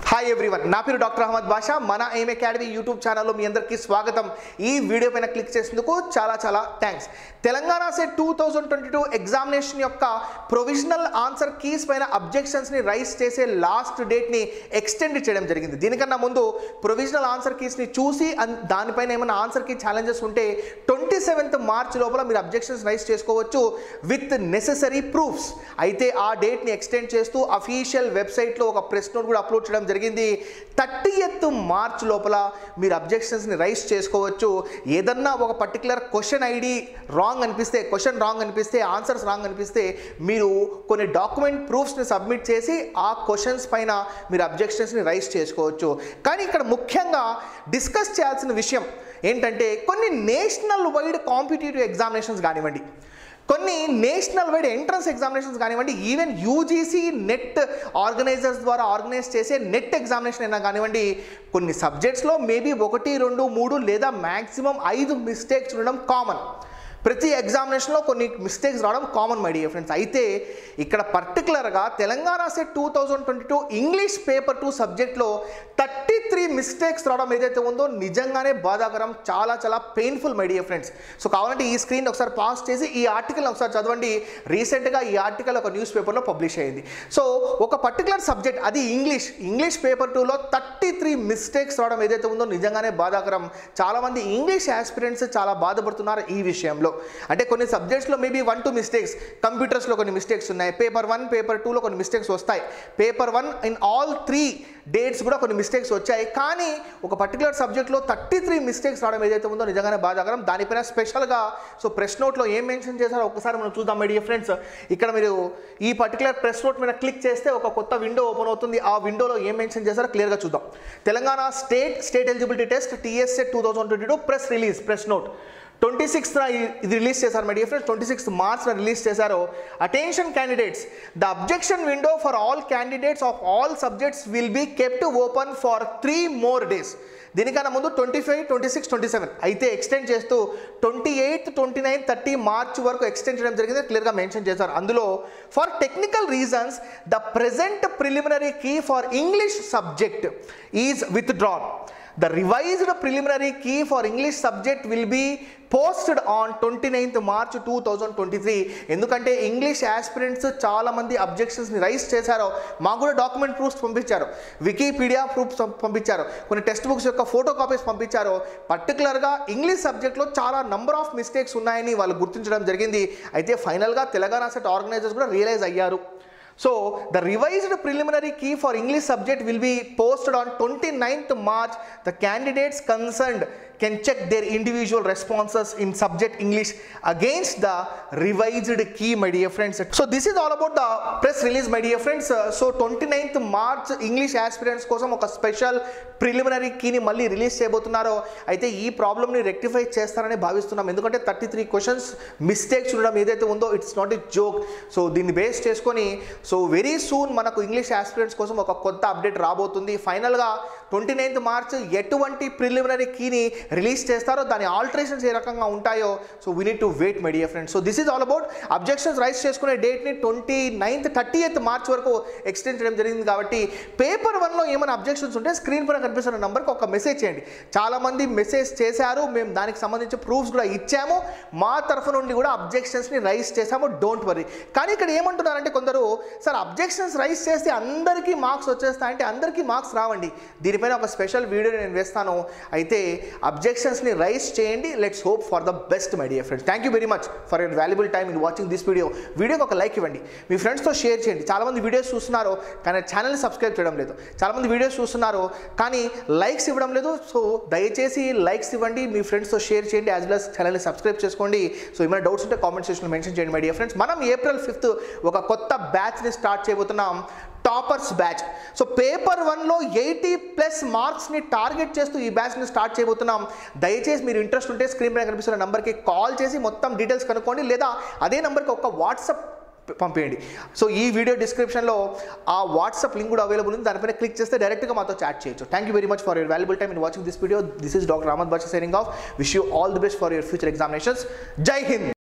Hi everyone నా పేరు doctor Ahmed బాషా మన ఎయిమ్ అకాడమీ యూట్యూబ్ ఛానల్లో మీ అందరికీ స్వాగతం ఈ వీడియో పైన క్లిక్ చేసినందుకు చాలా చాలా thanks Telangana SET two thousand twenty two examination యొక్క ప్రొవిజనల్ ఆన్సర్ కీస్ పైన అబ్జెక్షన్స్ని రైస్ చేసే లాస్ట్ డేట్ని ఎక్స్టెండ్ చేయడం జరిగింది దీనికన్నా ముందు ప్రొవిజనల్ ఆన్సర్ కీస్ని చూసి అన్- దానిపైన ఏమైనా ఆన్సర్ కీ ఛాలెంజెస్ ఉంటే ట్వంటీ సెవెంత్ మార్చ్ లోపల మీరు అబ్జెక్షన్స్ రైస్ చేసుకోవచ్చు విత్ నెసెసరీ ప్రూఫ్స్ అయితే ఆ డేట్ని ఎక్స్టెండ్ చేస్తూ అఫీషియల్ వెబ్సైట్లో ఒక ప్రెస్ నోట్ కూడా అప్లోడ్ చేయడం జరిగింది థర్టీ ఎత్ మార్చ్ లోపల మీరు అబ్జెక్షన్స్ని రైస్ చేసుకోవచ్చు ఏదన్నా ఒక పర్టికులర్ క్వశ్చన్ ఐడి రాంగ్ అనిపిస్తే క్వశ్చన్ రాంగ్ అనిపిస్తే ఆన్సర్స్ రాంగ్ అనిపిస్తే మీరు కొన్ని డాక్యుమెంట్ ప్రూఫ్స్ని సబ్మిట్ చేసి ఆ క్వశ్చన్స్ పైన మీరు అబ్జెక్షన్స్ని రైస్ చేసుకోవచ్చు కానీ ఇక్కడ ముఖ్యంగా డిస్కస్ చేయాల్సిన విషయం ఏంటంటే కొన్ని నేషనల్ వైడ్ కాంపిటేటివ్ ఎగ్జామినేషన్స్ కానివ్వండి కొన్ని నేషనల్ వైడ్ ఎంట్రన్స్ ఎగ్జామినేషన్స్ కానివ్వండి ఈవెన్ యూజీసీ నెట్ ఆర్గనైజర్స్ ద్వారా ఆర్గనైజ్ చేసే నెట్ ఎగ్జామినేషన్ అయినా కానివ్వండి కొన్ని సబ్జెక్ట్స్లో మేబీ ఒకటి రెండు మూడు లేదా మ్యాక్సిమం ఐదు మిస్టేక్స్ ఉండడం కామన్ ప్రతి ఎగ్జామినేషన్లో కొన్ని మిస్టేక్స్ రావడం కామన్ మై డియర్ ఫ్రెండ్స్ అయితే ఇక్కడ పర్టికులర్గా Telangana SET two thousand twenty two English paper two సబ్జెక్ట్లో థర్టీ త్రీ మిస్టేక్స్ రావడం ఏదైతే ఉందో నిజంగానే బాధాకరం చాలా చాలా painful my dear friends so కావాలంటే ఈ స్క్రీన్ ఒకసారి పాస్ చేసి ఈ ఆర్టికల్ ఒకసారి చదవండి రీసెంట్గా ఈ ఆర్టికల్ ఒక న్యూస్ పేపర్లో పబ్లిష్ అయ్యింది సో ఒక పర్టికులర్ సబ్జెక్ట్ అది ఇంగ్లీష్ ఇంగ్లీష్ పేపర్ టూలో థర్టీ త్రీ మిస్టేక్స్ రావడం ఏదైతే ఉందో నిజంగానే బాధాకరం చాలామంది ఇంగ్లీష్ ఆస్పిరెంట్స్ చాలా బాధపడుతున్నారు ఈ విషయంలో అంటే కొన్ని సబ్జెక్ట్స్లో మేబీ వన్ టూ మిస్టేక్స్ కంప్యూటర్స్లో కొన్ని మిస్టేక్స్ ఉన్నాయి పేపర్ వన్ పేపర్ టూలో కొన్ని మిస్టేక్స్ వస్తాయి paper one in all three dates కూడా కొన్ని మిస్టేక్స్ వచ్చాయి కానీ ఒక పర్టికులర్ సబ్జెక్ట్లో థర్టీ త్రీ మిస్టేక్స్ రావడం ఏదైతే ఉందో నిజంగానే బాధాకరం దానిపైన స్పెషల్గా సో ప్రెస్ నోట్లో ఏం మెన్షన్ చేశారో ఒకసారి మనం చూద్దాం మై డియర్ ఫ్రెండ్స్ ఇక్కడ మీరు ఈ పర్టికులర్ ప్రెస్ నోట్ మీద క్లిక్ చేస్తే ఒక కొత్త విండో ఓపెన్ అవుతుంది ఆ విండోలో ఏం మెన్షన్ చేశారో క్లియర్గా చూద్దాం Telangana state state eligibility test TSA two thousand twenty two press release press note twenty sixth ఇది రిలీజ్ చేశారు my dear friends twenty sixth మార్చ్న రిలీజ్ చేశారు attention candidates the objection window for all candidates of all subjects will be kept open for three more days దీనికన్నా ముందు twenty five twenty six twenty seven అయితే extend చేస్తూ twenty eighth twenty nine thirty March వరకు extend చేయడం జరిగింది క్లియర్గా mention చేశారు అందులో for technical reasons the present preliminary key for English subject is withdrawn The revised preliminary key for English subject will be posted on 29th March two thousand twenty three ఎందుకంటే English aspirants చాలా మంది అబ్జెక్షన్స్ని raise చేశారో మాకు కూడా document proofs పంపించారు Wikipedia proofs పంపించారు కొన్ని టెక్స్ట్ బుక్స్ యొక్క ఫోటో కాపీస్ పంపించారు పర్టికులర్గా ఇంగ్లీష్ సబ్జెక్ట్లో చాలా నంబర్ ఆఫ్ మిస్టేక్స్ ఉన్నాయని వాళ్ళు గుర్తించడం జరిగింది అయితే ఫైనల్గా తెలంగాణ సెట్ ఆర్గనైజర్స్ కూడా రియలైజ్ అయ్యారు So the revised preliminary key for English subject will be posted on 29th March. The candidates concerned can check their individual responses in subject English against the revised key, my dear friends. So this is all about the press release, my dear friends. Uh, so 29th March English aspirants కోసం ఒక special preliminary కీని మళ్ళీ release చేయబోతున్నారు అయితే ఈ ప్రాబ్లమ్ని rectify చేస్తారని భావిస్తున్నాం ఎందుకంటే థర్టీ త్రీ క్వశ్చన్స్ మిస్టేక్స్ ఉండడం ఏదైతే ఉందో it's not a joke so దీన్ని బేస్ చేసుకొని సో వెరీ సూన్ మనకు ఇంగ్లీష్ ఆస్పిరెంట్స్ కోసం ఒక కొత్త అప్డేట్ రాబోతుంది ఫైనల్గా ట్వంటీ నైన్త్ మార్చ్ ఎటువంటి ప్రిలిమినరీ కీని రిలీజ్ చేస్తారో దాని ఆల్టరేషన్స్ ఏ రకంగా ఉంటాయో so we need to wait my dear friends so this is all about objections raise చేసుకునే డేట్ని twenty ninth thirty eighth March వరకు ఎక్స్టెండ్ చేయడం జరిగింది కాబట్టి పేపర్ వన్లో ఏమైనా అబ్జెక్షన్స్ ఉంటే స్క్రీన్ పైన కనిపిస్తున్న నెంబర్కి ఒక మెసేజ్ చేయండి చాలామంది మెసేజ్ చేశారు మేము దానికి సంబంధించి ప్రూఫ్స్ కూడా ఇచ్చాము మా తరఫు నుండి కూడా అబ్జెక్షన్స్ని రైస్ చేశాము డోంట్ వరీ కానీ ఇక్కడ ఏమంటున్నారంటే కొందరు సార్ అబ్జెక్షన్స్ రైస్ చేస్తే అందరికీ మార్క్స్ వచ్చేస్తాయంటే అందరికీ మార్క్స్ రావండి దీనిపైన ఒక స్పెషల్ వీడియో నేను వేస్తాను అయితే అబ్జెక్షన్స్ని రైస్ చేయండి let's hope for the best my dear friends thank you very much for your valuable time in watching this video వీడియోకి ఒక లైక్ ఇవ్వండి మీ ఫ్రెండ్స్తో షేర్ చేయండి చాలామంది వీడియోస్ చూస్తున్నారు కానీ ఛానల్ని సబ్స్క్రైబ్ చేయడం లేదు చాలామంది వీడియోస్ చూస్తున్నారు కానీ లైక్స్ ఇవ్వడం లేదు సో దయచేసి లైక్స్ ఇవ్వండి మీ ఫ్రెండ్స్తో షేర్ చేయండి యాజ్ వెల్ ఛానల్ని సబ్స్క్రైబ్ చేసుకోండి సో ఏమైనా డౌట్స్ ఉంటే కామెంట్ సెక్షన్లో మెన్షన్ చేయండి మై డియర్ ఫ్రెండ్స్ మనం ఏప్రిల్ ఫిఫ్త్ ఒక కొత్త బ్యాచ్ని స్టార్ట్ చేయబోతున్నాం టాపర్స్ బ్యాచ్ సో పేపర్ వన్లో ఎయిటీ ప్లస్ మార్క్స్ని టార్గెట్ చేస్తూ ఈ బ్యాచ్ని స్టార్ట్ చేయబోతున్నాం దయచేసి మీరు ఇంట్రెస్ట్ ఉంటే స్క్రీన్ పైన కనిపిస్తున్న నెంబర్కి కాల్ చేసి మొత్తం డీటెయిల్స్ కనుక్కోండి లేదా అదే నెంబర్కి ఒక వాట్సాప్ పంపేయండి సో ఈ వీడియో డిస్క్రిప్షన్లో ఆ వాట్సాప్ లింక్ కూడా అవైలబుల్ ఉంది దానిపైన క్లిక్ చేస్తే డైరెక్ట్గా మాతో చాట్ చేయొచ్చు thank you very much for your valuable time in watching this video this is doctor Ahmed Basha signing off wish you all the best for your future examinations Jai Hind